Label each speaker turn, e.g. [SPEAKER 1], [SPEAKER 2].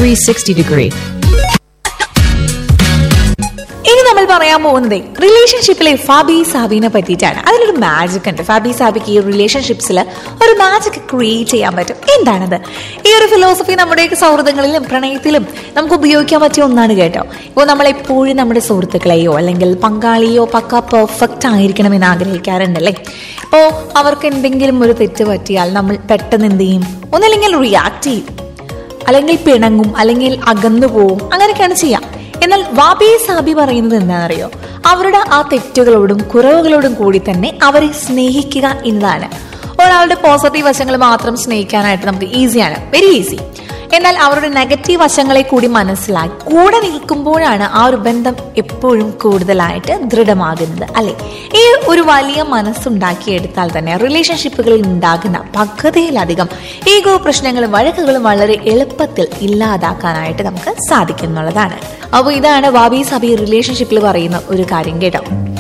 [SPEAKER 1] 360 degree.
[SPEAKER 2] ഇനി നമ്മൾ പറയാൻ പോകുന്നത് റിലേഷൻഷിപ്പിലെ ഫാബി സാബിനെ പറ്റിയിട്ടാണ് അതിലൊരു മാജിക് ഉണ്ട് ഫാബി സാബിക്ക് ഈ റിലേഷൻഷിപ്സിൽ ഒരു മാജിക് ക്രിയേറ്റ് ചെയ്യാൻ പറ്റും എന്താണത് ഈ ഒരു ഫിലോസഫി നമ്മുടെയൊക്കെ സൗഹൃദങ്ങളിലും പ്രണയത്തിലും നമുക്ക് ഉപയോഗിക്കാൻ പറ്റിയ ഒന്നാണ് കേട്ടോ ഇപ്പോൾ നമ്മൾ എപ്പോഴും നമ്മുടെ സുഹൃത്തുക്കളെയോ അല്ലെങ്കിൽ പങ്കാളിയോ പക്ക പെർഫെക്റ്റ് ആയിരിക്കണമെന്ന് ആഗ്രഹിക്കാറുണ്ടല്ലേ ഇപ്പോൾ അവർക്ക് എന്തെങ്കിലും ഒരു തെറ്റ് പറ്റിയാൽ നമ്മൾ പെട്ടെന്ന് എന്ത് ചെയ്യും ഒന്നല്ലെങ്കിൽ റിയാക്ട് ചെയ്യും അല്ലെങ്കിൽ പിണങ്ങും അല്ലെങ്കിൽ അകന്നു പോവും അങ്ങനെയൊക്കെയാണ് ചെയ്യാം എന്നാൽ വാബി സാബി പറയുന്നത് എന്താണെന്നറിയോ അവരുടെ ആ തെറ്റുകളോടും കുറവുകളോടും കൂടി തന്നെ അവരെ സ്നേഹിക്കുക എന്നതാണ് ഒരാളുടെ പോസിറ്റീവ് വശങ്ങൾ മാത്രം സ്നേഹിക്കാനായിട്ട് നമുക്ക് ഈസിയാണ് വെരി ഈസി എന്നാൽ അവരുടെ നെഗറ്റീവ് വശങ്ങളെ കൂടി മനസ്സിലാക്കി കൂടെ നിൽക്കുമ്പോഴാണ് ആ ഒരു ബന്ധം എപ്പോഴും കൂടുതലായിട്ട് ദൃഢമാകുന്നത് അല്ലെ ഈ ഒരു വലിയ മനസ്സുണ്ടാക്കിയെടുത്താൽ തന്നെ റിലേഷൻഷിപ്പുകളിൽ ഉണ്ടാകുന്ന പക്വതയിലധികം ഈഗോ പ്രശ്നങ്ങളും വഴക്കുകളും വളരെ എളുപ്പത്തിൽ ഇല്ലാതാക്കാനായിട്ട് നമുക്ക് സാധിക്കും എന്നുള്ളതാണ് അപ്പോൾ ഇതാണ് വാബി സബി റിലേഷൻഷിപ്പിൽ പറയുന്ന ഒരു കാര്യം കേട്ടോ